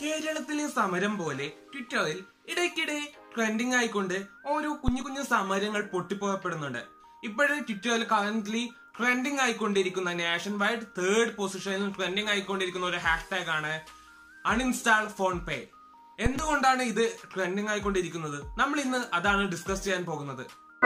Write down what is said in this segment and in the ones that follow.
കേരളത്തിലെ സമരം പോലെ ട്വിറ്ററിൽ ഇടയ്ക്കിടെ ട്രെൻഡിങ് ആയിക്കൊണ്ട് ഓരോ കുഞ്ഞു കുഞ്ഞു സമരങ്ങൾ പൊട്ടിപ്പോകപ്പെടുന്നുണ്ട് ഇപ്പോഴേ ട്വിറ്ററിൽ കറന്റ്ലി ട്രെൻഡിങ് ആയിക്കൊണ്ടിരിക്കുന്ന നാഷൻ വൈഡ് തേർഡ് പൊസിഷനിൽ ട്രെൻഡിങ് ആയിക്കൊണ്ടിരിക്കുന്ന ഒരു ഹാഷ്ടാഗ് ആണ് അൺഇൻസ്റ്റാൾ ഫോൺ പേ എന്തുകൊണ്ടാണ് ഇത് ട്രെൻഡിങ് ആയിക്കൊണ്ടിരിക്കുന്നത് നമ്മൾ ഇന്ന് അതാണ് ഡിസ്കസ് ചെയ്യാൻ പോകുന്നത്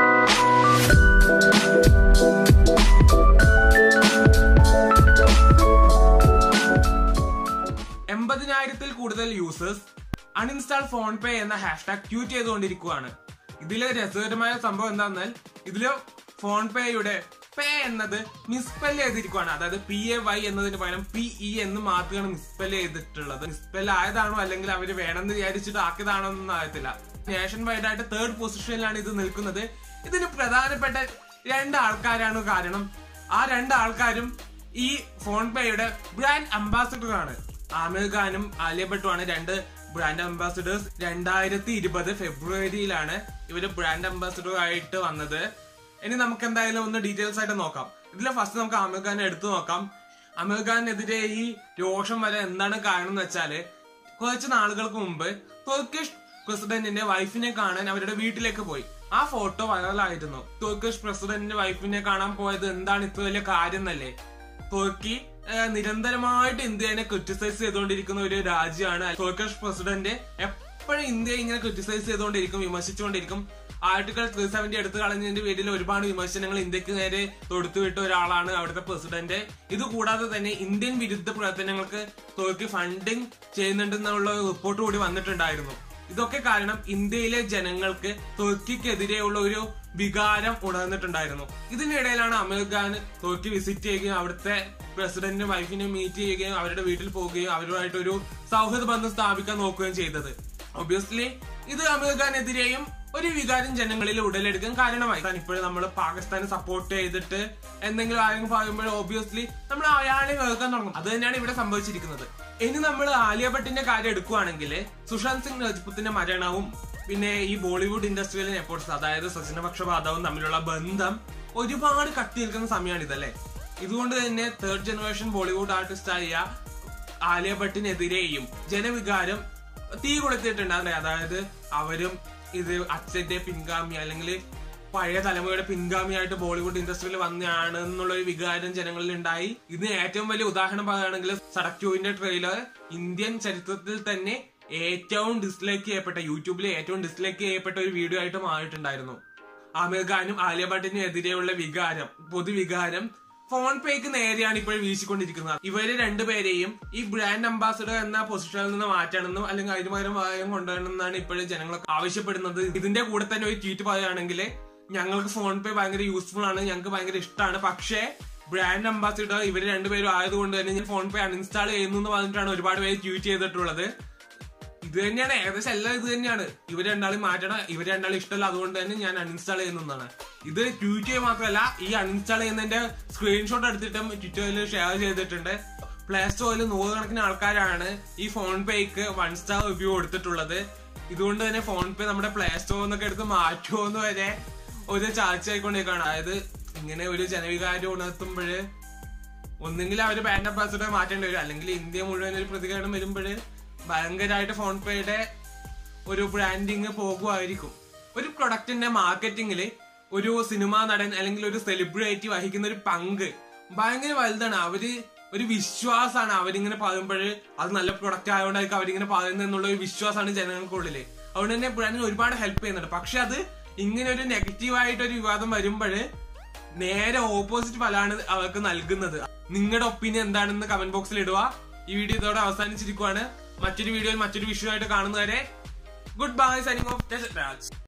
എൺപതിനായിരത്തിൽ കൂടുതൽ യൂസേഴ്സ് അൺഇൻസ്റ്റാൾ ഫോൺ പേ എന്ന ഹാഷ്ടാഗ് ട്വീറ്റ് ചെയ്തുകൊണ്ടിരിക്കുകയാണ് ഇതിലെ രസകരമായ സംഭവം എന്താണെന്നാൽ ഇതില് ഫോൺ പേയുടെ പേ എന്നത് മിസ്പെൽ ചെയ്തിരിക്കുകയാണ് അതായത് പി എ വൈ എന്നതിന് പകരം പി ഇ എന്ന് മാത്രമാണ് മിസ്പെൽ ചെയ്തിട്ടുള്ളത് മിസ്പെൽ ആയതാണോ അല്ലെങ്കിൽ അവര് വേണമെന്ന് വിചാരിച്ചിട്ട് ആക്കിയതാണോ എന്നൊന്നും അറിയത്തില്ല നേഷൻ വൈഡ് ആയിട്ട് തേർഡ് പൊസിഷനിലാണ് ഇത് നിൽക്കുന്നത് ഇതിന് പ്രധാനപ്പെട്ട രണ്ട് ആൾക്കാരാണ് കാരണം ആ രണ്ട് ആൾക്കാരും ഈ ഫോൺ പേയുടെ ബ്രാൻഡ് അംബാസിഡർ ആണ് ആമിർ ഖാനും ആലിയ ഭട്ടുമാണ് രണ്ട് ബ്രാൻഡ് അംബാസിഡേഴ്സ് രണ്ടായിരത്തി ഇരുപത് ഫെബ്രുവരിയിലാണ് ഇവര് ബ്രാൻഡ് അംബാസിഡർ ആയിട്ട് വന്നത് ഇനി നമുക്ക് എന്തായാലും ഒന്ന് ഡീറ്റെയിൽസ് ആയിട്ട് നോക്കാം ഇതിലെ ഫസ്റ്റ് നമുക്ക് ആമിർ ഖാനെ എടുത്തു നോക്കാം ആമിർ ഖാനെതിരെ ഈ രോഷം വരെ എന്താണ് കാരണം എന്ന് വെച്ചാല് കുറച്ച് നാളുകൾക്ക് മുമ്പ് തുർക്കിഷ് പ്രസിഡന്റിന്റെ വൈഫിനെ കാണാൻ അവരുടെ വീട്ടിലേക്ക് പോയി ആ ഫോട്ടോ വൈറലായിരുന്നു തുർക്കിഷ് പ്രസിഡന്റിന്റെ വൈഫിനെ കാണാൻ പോയത് എന്താണ് ഇത്ര വലിയ കാര്യം എന്നല്ലേ തുർക്കി ഏഹ്, നിരന്തരമായിട്ട് ഇന്ത്യനെ ക്രിറ്റിസൈസ് ചെയ്തുകൊണ്ടിരിക്കുന്ന ഒരു രാജ്യമാണ് തുർക്കിഷ് പ്രസിഡന്റ് എപ്പോഴും ഇന്ത്യയെ ഇങ്ങനെ ക്രിറ്റിസൈസ് ചെയ്തുകൊണ്ടിരിക്കും വിമർശിച്ചുകൊണ്ടിരിക്കും ആർട്ടിക്കിൾ ത്രീ സെവന്റി എടുത്തു കളഞ്ഞതിന്റെ പേരിൽ ഒരുപാട് വിമർശനങ്ങൾ ഇന്ത്യക്ക് നേരെ തൊടുത്തുവിട്ട ഒരാളാണ് അവിടുത്തെ പ്രസിഡന്റ് ഇത് കൂടാതെ തന്നെ ഇന്ത്യൻ വിരുദ്ധ പ്രവർത്തനങ്ങൾക്ക് തുർക്കി ഫണ്ടിങ് ചെയ്യുന്നുണ്ടെന്നുള്ള ഒരു റിപ്പോർട്ട് കൂടി വന്നിട്ടുണ്ടായിരുന്നു ഇതൊക്കെ കാരണം ഇന്ത്യയിലെ ജനങ്ങൾക്ക് തുർക്കിക്കെതിരെയുള്ള ഒരു വികാരം ഉണർന്നിട്ടുണ്ടായിരുന്നു ഇതിനിടയിലാണ് അമീർ ഖാൻ തുർക്കി വിസിറ്റ് ചെയ്യുകയും അവിടുത്തെ പ്രസിഡന്റിന്റെ വൈഫിനെ മീറ്റ് ചെയ്യുകയും അവരുടെ വീട്ടിൽ പോവുകയും അവരുമായിട്ട് ഒരു സൗഹൃദ ബന്ധം സ്ഥാപിക്കാൻ നോക്കുകയും ചെയ്തത് ഒബ്വിയസ്ലി ഇത് അമീർ ഖാനെതിരെയും ഒരു വികാരം ജനങ്ങളിൽ ഉടലെടുക്കാൻ കാരണമായി താൻ ഇപ്പോഴും നമ്മൾ പാകിസ്ഥാനെ സപ്പോർട്ട് ചെയ്തിട്ട് എന്തെങ്കിലും ആരെങ്കിലും പറയുമ്പോൾ ഓബിയസ്ലി നമ്മൾ അയാളെ വെറുക്കാൻ തുടങ്ങും അത് തന്നെയാണ് ഇവിടെ സംഭവിച്ചിരിക്കുന്നത് ഇനി നമ്മൾ ആലിയ ഭട്ടിന്റെ കാര്യം എടുക്കുവാണെങ്കിൽ സുശാന്ത് സിംഗ് രജ്പുത്തിന്റെ മരണവും പിന്നെ ഈ ബോളിവുഡ് ഇൻഡസ്ട്രിയിലെ നെപ്പോർട്സ് അതായത് സച്ചിനപക്ഷപാതവും തമ്മിലുള്ള ബന്ധം ഒരുപാട് കത്തി നിൽക്കുന്ന സമയമാണ് ഇതല്ലേ ഇതുകൊണ്ട് തന്നെ തേർഡ് ജനറേഷൻ ബോളിവുഡ് ആർട്ടിസ്റ്റായ ആലിയ ഭട്ടിനെതിരെയും ജനവികാരം തീ കൊടുത്തിട്ടുണ്ട് അല്ലെ അതായത് അവരും ഇത് അച്ഛന്റെ പിൻഗാമി അല്ലെങ്കിൽ പഴയ തലമുറയുടെ പിൻഗാമിയായിട്ട് ബോളിവുഡ് ഇൻഡസ്ട്രിയിൽ വന്നതാണ് എന്നുള്ള ഒരു വികാരം ജനങ്ങളിൽ ഉണ്ടായി ഇതിന് ഏറ്റവും വലിയ ഉദാഹരണം പറയുകയാണെങ്കിൽ സടക് ടുവിന്റെ ട്രെയിലർ ഇന്ത്യൻ ചരിത്രത്തിൽ തന്നെ ഏറ്റവും ഡിസ്ലൈക്ക് ചെയ്യപ്പെട്ട യൂട്യൂബിലെ ഏറ്റവും ഡിസ്ലൈക്ക് ചെയ്യപ്പെട്ട ഒരു വീഡിയോ ആയിട്ട് മാറിയിട്ടുണ്ടായിരുന്നു ആമിർ ഖാനും ആലിയ ഭട്ടിനും എതിരെയുള്ള വികാരം പൊതുവികാരം ഫോൺ പേക്ക് നേരെയാണ് ഇപ്പോൾ വീശിക്കൊണ്ടിരിക്കുന്നത് ഇവര് രണ്ടുപേരെയും ഈ ബ്രാൻഡ് അംബാസഡർ എന്ന പൊസിഷനിൽ നിന്ന് മാറ്റണമെന്നും അല്ലെങ്കിൽ അതിന് പകരം വായം കൊണ്ടുവരണമെന്നാണ് ഇപ്പോഴും ജനങ്ങളൊക്കെ ആവശ്യപ്പെടുന്നത് ഇതിന്റെ കൂടെ തന്നെ ഒരു ട്വീറ്റ് പറയുകയാണെങ്കിൽ ഞങ്ങൾക്ക് ഫോൺ പേ ഭയങ്കര യൂസ്ഫുൾ ആണ് ഞങ്ങൾക്ക് ഭയങ്കര ഇഷ്ടമാണ് പക്ഷേ ബ്രാൻഡ് അംബാസിഡർ ഇവര് രണ്ടുപേരും ആയതുകൊണ്ട് തന്നെ ഞാൻ ഫോൺ പേ അൺഇൻസ്റ്റാൾ ചെയ്യുന്നു എന്ന് പറഞ്ഞിട്ടാണ് ഒരുപാട് പേര് ട്വീറ്റ് ചെയ്തിട്ടുള്ളത് ഇത് തന്നെയാണ് ഏകദേശം എല്ലാം ഇത് തന്നെയാണ് ഇവർ രണ്ടാളും മാറ്റണം ഇവർ രണ്ടാളും ഇഷ്ടമല്ല അതുകൊണ്ട് തന്നെ ഞാൻ അൺഇൻസ്റ്റാൾ ചെയ്യുന്നതാണ് ഇത് ട്വീറ്റ് ചെയ്യുക മാത്രമല്ല ഈ അൺഇൻസ്റ്റാൾ ചെയ്യുന്നതിന്റെ സ്ക്രീൻഷോട്ട് എടുത്തിട്ടും ട്വിറ്ററിൽ ഷെയർ ചെയ്തിട്ടുണ്ട് പ്ലേ സ്റ്റോറിൽ നൂറുകണക്കിന് ആൾക്കാരാണ് ഈ ഫോൺ പേക്ക് വൺ സ്റ്റാർ റിവ്യൂ കൊടുത്തിട്ടുള്ളത് ഇതുകൊണ്ട് തന്നെ ഫോൺ പേ നമ്മുടെ പ്ലേ സ്റ്റോറിൽ നിന്നൊക്കെ എടുത്ത് മാറ്റുമോ എന്ന് വരെ ഒരു ചർച്ചയായിക്കൊണ്ടിരിക്കുകയാണ് അതായത് ഇങ്ങനെ ഒരു ജനവികാരം ഉണർത്തുമ്പോഴ് ഒന്നെങ്കിൽ അവര് ബാൻഡ് അംബാസിഡർ മാറ്റേണ്ടി വരും അല്ലെങ്കിൽ ഇന്ത്യ മുഴുവൻ ഒരു പ്രതികരണം വരുമ്പോൾ ഭയങ്കരമായിട്ട് ഫോൺ പേയുടെ ഒരു ബ്രാൻഡിങ് പോകുമായിരിക്കും ഒരു പ്രൊഡക്റ്റിന്റെ മാർക്കറ്റിംഗിൽ ഒരു സിനിമാ നടൻ അല്ലെങ്കിൽ ഒരു സെലിബ്രിറ്റി വഹിക്കുന്ന ഒരു പങ്ക് ഭയങ്കര വലുതാണ് അവര് ഒരു വിശ്വാസമാണ് അവരിങ്ങനെ പറയുമ്പോൾ അത് നല്ല പ്രൊഡക്റ്റ് ആയതുകൊണ്ടായിരിക്കും അവരിങ്ങനെ പറയുന്നത് എന്നുള്ള ഒരു വിശ്വാസമാണ് ജനങ്ങൾക്കുള്ളില് അതുകൊണ്ട് തന്നെ ബ്രാൻഡിന് ഒരുപാട് ഹെൽപ്പ് ചെയ്യുന്നുണ്ട് പക്ഷെ അത് ഇങ്ങനെ ഒരു നെഗറ്റീവ് ആയിട്ട് ഒരു വിവാദം വരുമ്പോൾ നേരെ ഓപ്പോസിറ്റ് ഫലമാണ് അവർക്ക് നൽകുന്നത് നിങ്ങളുടെ ഒപ്പീനിയൻ എന്താണെന്ന് കമന്റ് ബോക്സിൽ ഇടുക ഈ വീഡിയോ ഇതോടെ അവസാനിച്ചിരിക്കുവാണ് മറ്റൊരു വീഡിയോയിൽ മറ്റൊരു വിഷയമായിട്ട് കാണുന്നവരെ good bye signing off Raj